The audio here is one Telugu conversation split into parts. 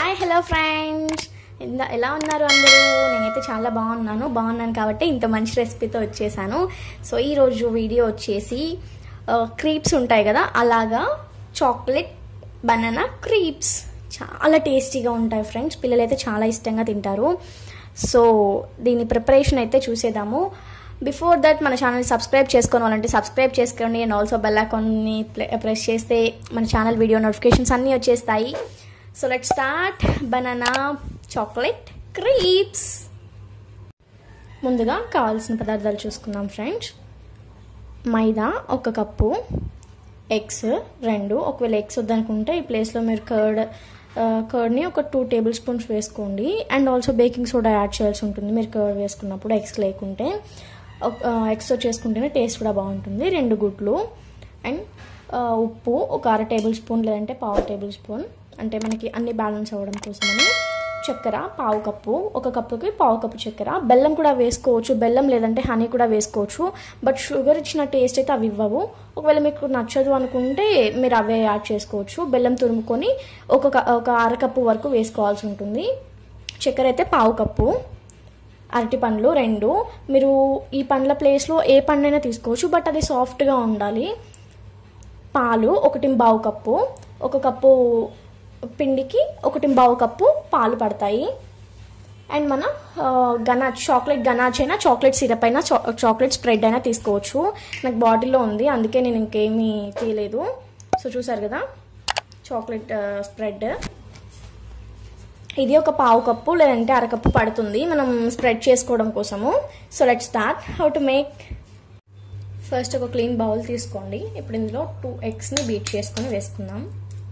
హాయ్ హలో ఫ్రెండ్స్ ఇందా ఎలా ఉన్నారు అందరూ నేనైతే చాలా బాగున్నాను బాగున్నాను కాబట్టి ఇంత మంచి రెసిపీతో వచ్చేసాను సో ఈరోజు వీడియో వచ్చేసి క్రీప్స్ ఉంటాయి కదా అలాగా చాక్లెట్ బనానా క్రీప్స్ చాలా టేస్టీగా ఉంటాయి ఫ్రెండ్స్ పిల్లలు అయితే చాలా ఇష్టంగా తింటారు సో దీని ప్రిపరేషన్ అయితే చూసేద్దాము బిఫోర్ దట్ మన ఛానల్ సబ్స్క్రైబ్ చేసుకోవాలంటే సబ్స్క్రైబ్ చేసుకోండి అండ్ ఆల్సో బెల్ ఐకాన్ని ప్రెస్ చేస్తే మన ఛానల్ వీడియో నోటిఫికేషన్స్ అన్నీ వచ్చేస్తాయి so let start banana chocolate crepes ముందుగా కావాల్సిన పదార్థాలు చూసుకుందాం ఫ్రెండ్స్ మైదా ఒక కప్పు ఎగ్స్ రెండు ఒకవేళ ఎగ్స్ వద్దనుకుంటే ఈ ప్లేస్లో మీరు కర్డ్ కర్డ్ని ఒక టూ టేబుల్ స్పూన్స్ వేసుకోండి and also baking soda add చేయాల్సి ఉంటుంది మీరు కర్డ్ వేసుకున్నప్పుడు ఎగ్స్ లేకుంటే ఎగ్స్తో చేసుకుంటేనే టేస్ట్ కూడా బాగుంటుంది రెండు గుడ్లు అండ్ ఉప్పు ఒక అర టేబుల్ స్పూన్ లేదంటే పావు టేబుల్ స్పూన్ అంటే మనకి అన్ని బ్యాలెన్స్ అవ్వడం కోసమని చక్కెర పావు కప్పు ఒక కప్పుకి పావు కప్పు చక్కెర బెల్లం కూడా వేసుకోవచ్చు బెల్లం లేదంటే హనీ కూడా వేసుకోవచ్చు బట్ షుగర్ ఇచ్చిన టేస్ట్ అయితే అవి ఇవ్వవు ఒకవేళ మీకు నచ్చదు అనుకుంటే మీరు అవే యాడ్ చేసుకోవచ్చు బెల్లం తురుముకొని ఒక ఒక అరకప్పు వరకు వేసుకోవాల్సి ఉంటుంది చక్కెర అయితే పావు కప్పు అరటి పండ్లు రెండు మీరు ఈ పండ్ల ప్లేస్లో ఏ పండ్లైనా తీసుకోవచ్చు బట్ అది సాఫ్ట్గా ఉండాలి పాలు ఒకటి బావు కప్పు ఒక కప్పు పిండికి ఒకటి బావు కప్పు పాలు పడతాయి అండ్ మన గనా చాక్లెట్ గనాచ్ అయినా చాక్లెట్ సిరప్ అయినా చాక్లెట్ స్ప్రెడ్ అయినా తీసుకోవచ్చు నాకు బాటిల్లో ఉంది అందుకే నేను ఇంకేమీ తీయలేదు సో చూసారు కదా చాక్లెట్ స్ప్రెడ్ ఇది ఒక పావు కప్పు లేదంటే అరకప్పు పడుతుంది మనం స్ప్రెడ్ చేసుకోవడం కోసము so let start how to make first ఒక క్లీన్ బౌల్ తీసుకోండి ఇప్పుడు ఇందులో టూ ఎగ్స్ని బీట్ చేసుకొని వేసుకుందాం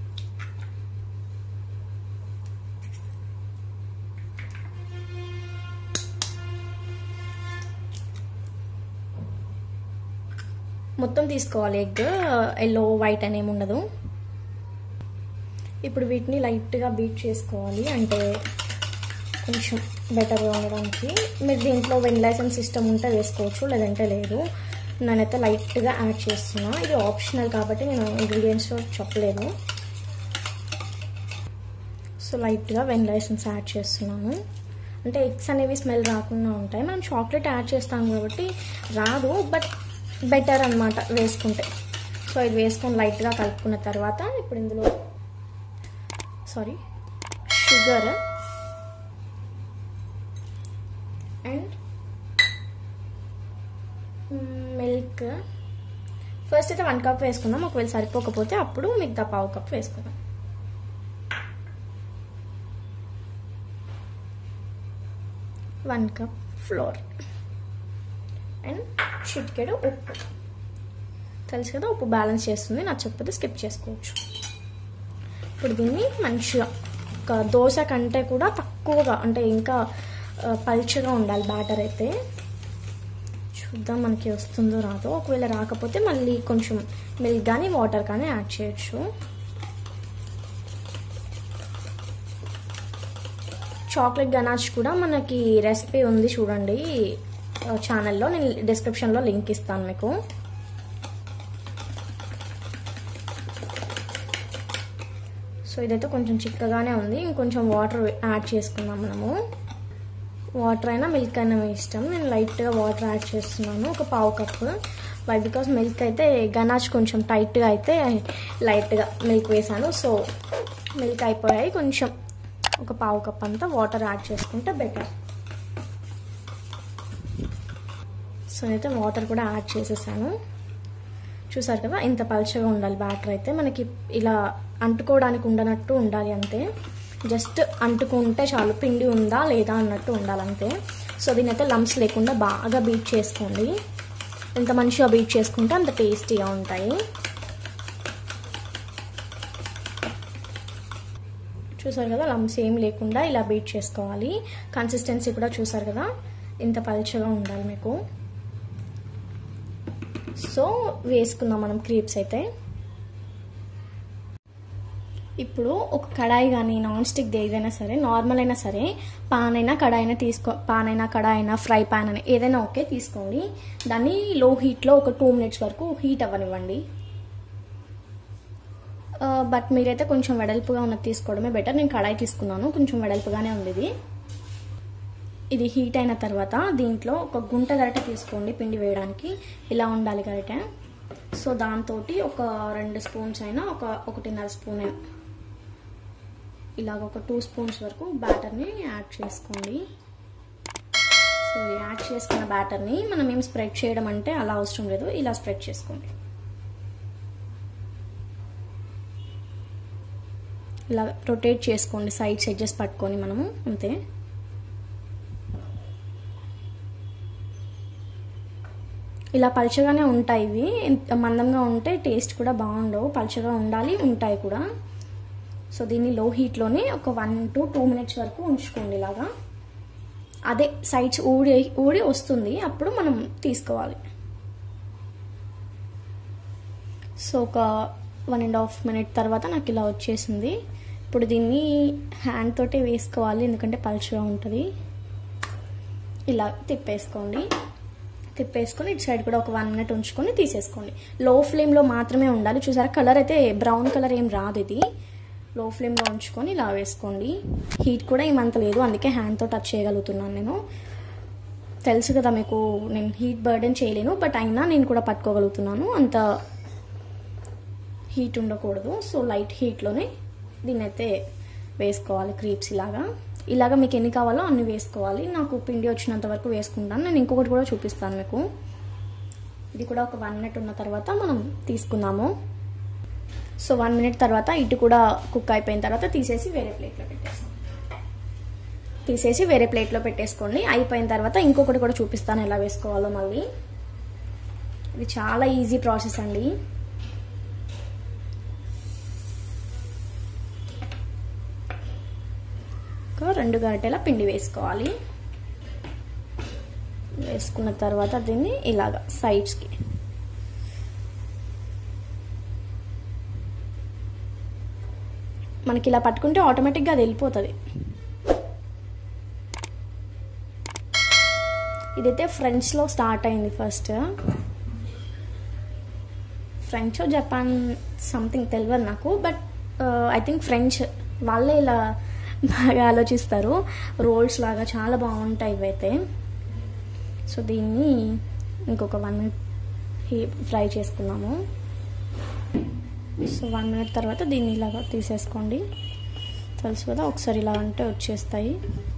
మొత్తం తీసుకోవాలి ఎగ్ ఎల్లో వైట్ అని ఏమి ఉండదు ఇప్పుడు వీటిని లైట్గా బీట్ చేసుకోవాలి అంటే కొంచెం బెటర్గా ఉండడానికి మీరు దీంట్లో వెనిలైసన్ సిస్టమ్ ఉంటే వేసుకోవచ్చు లేదంటే లేదు నేనైతే లైట్గా యాడ్ చేస్తున్నా ఇది ఆప్షనల్ కాబట్టి నేను ఇంగ్రీడియంట్స్ చెప్పలేదు సో లైట్గా వెనిలైసన్స్ యాడ్ చేస్తున్నాను అంటే ఎగ్స్ అనేవి స్మెల్ రాకుండా ఉంటాయి మనం చాక్లెట్ యాడ్ చేస్తాం కాబట్టి రాదు బట్ బెటర్ అనమాట వేసుకుంటే సో ఇది వేసుకొని లైట్గా కలుపుకున్న తర్వాత ఇప్పుడు ఇందులో sorry sugar and milk first అయితే వన్ కప్ వేసుకుందాం ఒకవేళ సరిపోకపోతే అప్పుడు మిగతా పావు కప్ వేసుకుందాం వన్ కప్ ఫ్లోర్ అండ్ చిటికెడు ఉప్పు తెలుసు కదా ఉప్పు బ్యాలెన్స్ చేస్తుంది నచ్చకపోతే స్కిప్ చేసుకోవచ్చు ఇప్పుడు దీన్ని మంచిగా ఒక దోశ కంటే కూడా తక్కువగా అంటే ఇంకా పల్చగా ఉండాలి బ్యాటర్ అయితే చూద్దాం మనకి వస్తుందో రాదో ఒకవేళ రాకపోతే మళ్ళీ కొంచెం మిల్క్ కానీ వాటర్ కానీ యాడ్ చేయొచ్చు చాక్లెట్ గనాచ్ కూడా మనకి రెసిపీ ఉంది చూడండి ఛానల్లో నేను డిస్క్రిప్షన్లో లింక్ ఇస్తాను మీకు సో ఇదైతే కొంచెం చిక్కగానే ఉంది ఇంకొంచెం వాటర్ యాడ్ చేసుకుందాం మనము వాటర్ అయినా మిల్క్ అయినా మీ ఇష్టం నేను లైట్గా వాటర్ యాడ్ చేస్తున్నాను ఒక పావు కప్పు వై బికాస్ మిల్క్ అయితే గనాచ్ కొంచెం టైట్గా అయితే లైట్గా మిల్క్ వేసాను సో మిల్క్ అయిపోయాయి కొంచెం ఒక పావు కప్ అంతా వాటర్ యాడ్ చేసుకుంటే బెటర్ సో అయితే వాటర్ కూడా యాడ్ చేసేసాను చూసారు కదా ఇంత పల్చగా ఉండాలి బ్యాటర్ అయితే మనకి ఇలా అంటుకోవడానికి ఉండనట్టు ఉండాలి అంతే జస్ట్ అంటుకుంటే చాలు పిండి ఉందా లేదా అన్నట్టు ఉండాలంతే సో దీని అయితే లంప్స్ లేకుండా బాగా బీట్ చేసుకోండి ఎంత మంచిగా బీట్ చేసుకుంటే అంత టేస్టీగా ఉంటాయి చూసారు కదా లంప్స్ ఏం లేకుండా ఇలా బీట్ చేసుకోవాలి కన్సిస్టెన్సీ కూడా చూసారు కదా ఇంత పల్చగా ఉండాలి మీకు సో వేసుకుందాం మనం క్రీప్స్ అయితే ఇప్పుడు ఒక కడాయి కానీ నాన్ స్టిక్ ఏదైనా సరే నార్మల్ అయినా సరే పాన్ అయినా కడాయి అయినా తీసుకో పాన్ అయినా కడాయి అయినా ఫ్రై పాన్ అయినా ఏదైనా ఓకే తీసుకోండి దాన్ని లో హీట్లో ఒక టూ మినిట్స్ వరకు హీట్ అవ్వనివ్వండి బట్ మీరైతే కొంచెం వెడల్పుగా ఉన్నది తీసుకోవడమే బెటర్ నేను కడాయి తీసుకున్నాను కొంచెం వెడల్పుగానే ఉంది ఇది ఇది హీట్ అయిన తర్వాత దీంట్లో ఒక గుంట గరిటె తీసుకోండి పిండి వేయడానికి ఇలా ఉండాలి గరిటె సో దాంతో ఒక రెండు స్పూన్స్ అయినా ఒక ఒకటిన్నర స్పూన్ అయినా ఇలాగ ఒక టూ స్పూన్స్ వరకు బ్యాటర్ని యాడ్ చేసుకోండి సో యాడ్ చేసుకున్న బ్యాటర్ని మనం ఏం స్ప్రెడ్ చేయడం అంటే అలా అవసరం లేదు ఇలా స్ప్రెడ్ చేసుకోండి ఇలా రొటేట్ చేసుకోండి సైడ్స్ ఎడ్జెస్ పట్టుకొని మనము అంతే ఇలా పలుచగానే ఉంటాయి ఇవి మందంగా ఉంటే టేస్ట్ కూడా బాగుండవు పలుచగా ఉండాలి ఉంటాయి కూడా సో దీన్ని లో హీట్లోనే ఒక వన్ టు టూ మినిట్స్ వరకు ఉంచుకోండి ఇలాగా అదే సైడ్స్ ఊడి ఊడి వస్తుంది అప్పుడు మనం తీసుకోవాలి సో ఒక వన్ అండ్ హాఫ్ మినిట్ తర్వాత నాకు ఇలా వచ్చేసింది ఇప్పుడు దీన్ని హ్యాండ్ తోటే వేసుకోవాలి ఎందుకంటే పలుచగా ఉంటుంది ఇలా తిప్పేసుకోండి తిప్పేసుకొని ఇటు సైడ్ కూడా ఒక వన్ మినిట్ ఉంచుకొని తీసేసుకోండి లో ఫ్లేమ్లో మాత్రమే ఉండాలి చూసారా కలర్ అయితే బ్రౌన్ కలర్ ఏం రాదు ఇది లో ఫ్లేమ్లో ఉంచుకొని ఇలా వేసుకోండి హీట్ కూడా ఏమంత లేదు అందుకే హ్యాండ్తో టచ్ చేయగలుగుతున్నాను నేను తెలుసు కదా మీకు నేను హీట్ బర్డెన్ చేయలేను బట్ అయినా నేను కూడా పట్టుకోగలుగుతున్నాను అంత హీట్ ఉండకూడదు సో లైట్ హీట్లోనే దీన్ని అయితే వేసుకోవాలి క్రీప్స్ ఇలాగా ఇలాగ మీకు ఎన్ని కావాలో అన్ని వేసుకోవాలి నాకు పిండి వచ్చినంత వరకు వేసుకుంటాను నేను ఇంకొకటి కూడా చూపిస్తాను మీకు ఇది కూడా ఒక వన్ మినిట్ ఉన్న తర్వాత మనం తీసుకుందాము సో వన్ మినిట్ తర్వాత ఇటు కూడా కుక్ అయిపోయిన తర్వాత తీసేసి వేరే ప్లేట్లో పెట్టేస్తాం తీసేసి వేరే ప్లేట్లో పెట్టేసుకోండి అయిపోయిన తర్వాత ఇంకొకటి కూడా చూపిస్తాను ఎలా వేసుకోవాలో మళ్ళీ ఇది చాలా ఈజీ ప్రాసెస్ అండి రెండు గంటల పిండి వేసుకోవాలి వేసుకున్న తర్వాత దీన్ని ఇలాగా సైడ్స్కి మనకి ఇలా పట్టుకుంటే ఆటోమేటిక్గా అది వెళ్ళిపోతుంది ఇదైతే ఫ్రెంచ్లో స్టార్ట్ అయింది ఫస్ట్ ఫ్రెంచ్ జపాన్ సంథింగ్ తెలియదు నాకు బట్ ఐ థింక్ ఫ్రెంచ్ వాళ్ళే ఇలా బాగా ఆలోచిస్తారు రోల్స్ లాగా చాలా బాగుంటాయి ఇవైతే సో దీన్ని ఇంకొక వన్ మినిట్ ఫ్రై చేసుకున్నాము సో వన్ మినిట్ తర్వాత దీన్ని ఇలాగా తీసేసుకోండి తెలుసు కదా ఒకసారి ఇలా అంటే వచ్చేస్తాయి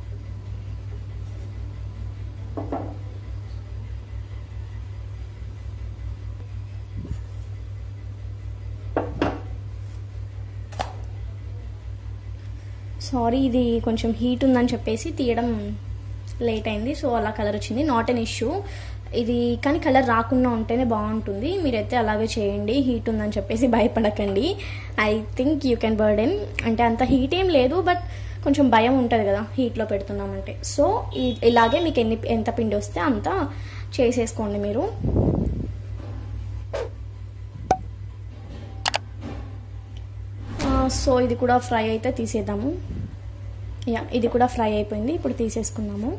సారీ ఇది కొంచెం హీట్ ఉందని చెప్పేసి తీయడం లేట్ అయింది సో అలా కలర్ వచ్చింది నాట్ ఎన్ ఇష్యూ ఇది కానీ కలర్ రాకుండా ఉంటేనే బాగుంటుంది మీరైతే అలాగే చేయండి హీట్ ఉందని చెప్పేసి భయపడకండి I think you can burden అంటే అంత హీట్ ఏం లేదు బట్ కొంచెం భయం ఉంటుంది కదా హీట్లో పెడుతున్నామంటే సో ఇలాగే మీకు ఎన్ని ఎంత పిండి వస్తే అంత చేసేసుకోండి మీరు సో ఇది కూడా ఫ్రై అయితే తీసేద్దాము యా ఇది కూడా ఫ్రై అయిపోయింది ఇప్పుడు తీసేసుకుందాము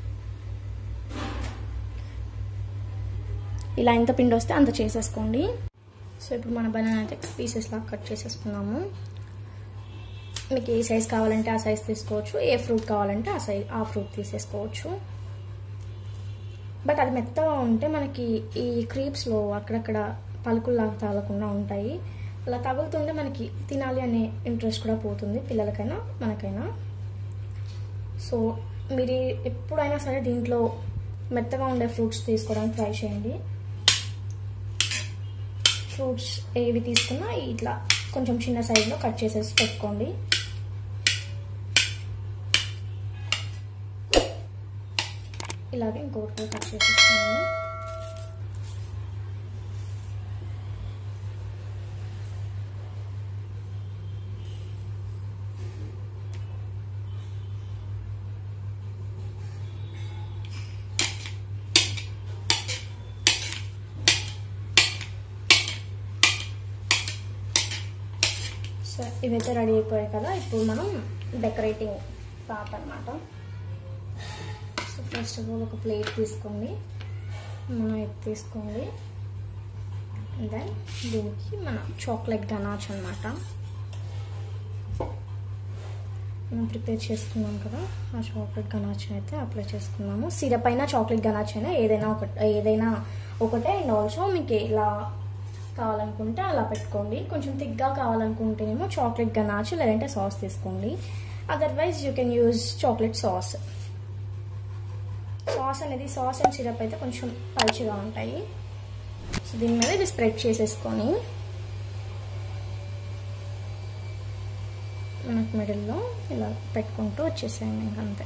ఇలా ఎంత పిండి వస్తే అంత చేసేసుకోండి సో ఇప్పుడు మన బనానా అయితే పీసెస్ లాగా కట్ చేసేసుకున్నాము మీకు ఏ సైజ్ కావాలంటే ఆ సైజ్ తీసుకోవచ్చు ఏ ఫ్రూట్ కావాలంటే ఆ సైజ్ ఆ ఫ్రూట్ తీసేసుకోవచ్చు బట్ అది మెత్తగా ఉంటే మనకి ఈ క్రీప్స్లో అక్కడక్కడ పలుకుల్లాగా తాగకుండా ఉంటాయి అలా తగులుతుంటే మనకి తినాలి అనే ఇంట్రెస్ట్ కూడా పోతుంది పిల్లలకైనా మనకైనా సో మీరు ఎప్పుడైనా సరే దీంట్లో మెత్తగా ఉండే ఫ్రూట్స్ తీసుకోవడానికి ట్రై చేయండి ఫ్రూట్స్ ఏవి తీసుకున్నా ఇట్లా కొంచెం చిన్న సైజులో కట్ చేసేసి పెట్టుకోండి ఇలాగే ఇంకొకటి కూడా కట్ చేసేస్తున్నాను సో ఇవైతే రెడీ అయిపోయాయి కదా ఇప్పుడు మనం డెకరేటింగ్ పార్ట్ అనమాట సో ఫస్ట్ ఆఫ్ ఆల్ ఒక ప్లేట్ తీసుకోండి మనం ఇది తీసుకోండి దెన్ దీనికి మన చాక్లెట్ గనాచ్ అనమాట మనం ప్రిపేర్ చేసుకున్నాం కదా ఆ చాక్లెట్ గనాచ్ అయితే అప్లై చేసుకున్నాము సిరప్ అయినా చాక్లెట్ గనాచ్ అయినా ఏదైనా ఒక ఏదైనా ఒకటే అండ్ ఆల్సో మీకు ఇలా కావాలనుకుంటే అలా పెట్టుకోండి కొంచెం థిక్గా కావాలనుకుంటేనేమో చాక్లెట్ గనాచ్ లేదంటే సాస్ తీసుకోండి otherwise you can use chocolate sauce sauce అనేది సాస్ అండ్ సిరప్ అయితే కొంచెం పల్చిగా ఉంటాయి సో దీని మీద ఇది స్ప్రెడ్ చేసేసుకొని మనకు మిడిల్లో ఇలా పెట్టుకుంటూ వచ్చేసాయండి ఇంకా అంతే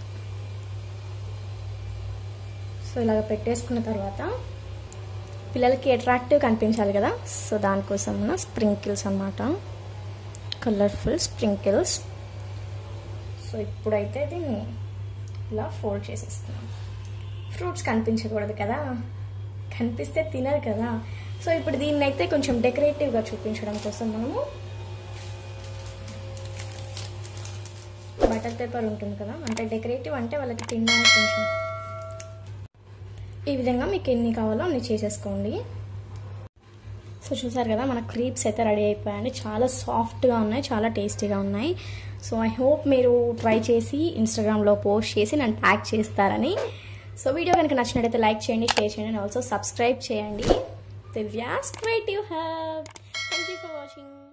సో ఇలాగ పెట్టేసుకున్న తర్వాత పిల్లలకి అట్రాక్టివ్ కనిపించాలి కదా సో దానికోసం మన స్ప్రింకిల్స్ అనమాట కలర్ఫుల్ స్ప్రింకిల్స్ సో ఇప్పుడైతే దీన్ని ఇలా ఫోల్డ్ చేసేస్తున్నాం ఫ్రూట్స్ కనిపించకూడదు కదా కనిపిస్తే తినరు కదా సో ఇప్పుడు దీన్ని అయితే కొంచెం డెకరేటివ్గా చూపించడం కోసం మనము బటర్ పేపర్ ఉంటుంది కదా అంటే డెకరేటివ్ అంటే వాళ్ళకి తినడానికి కొంచెం ఈ విధంగా మీకు ఎన్ని కావాలో అన్ని చేసేసుకోండి సో చూసారు కదా మన క్రీప్స్ అయితే రెడీ అయిపోయాయండి చాలా సాఫ్ట్గా ఉన్నాయి చాలా టేస్టీగా ఉన్నాయి సో ఐ హోప్ మీరు ట్రై చేసి ఇన్స్టాగ్రామ్లో పోస్ట్ చేసి నన్ను ట్యాగ్ చేస్తారని సో వీడియో కనుక నచ్చినట్టయితే లైక్ చేయండి షేర్ చేయండి అండ్ ఆల్సో సబ్స్క్రైబ్ చేయండి Divya's creative have thank you for watching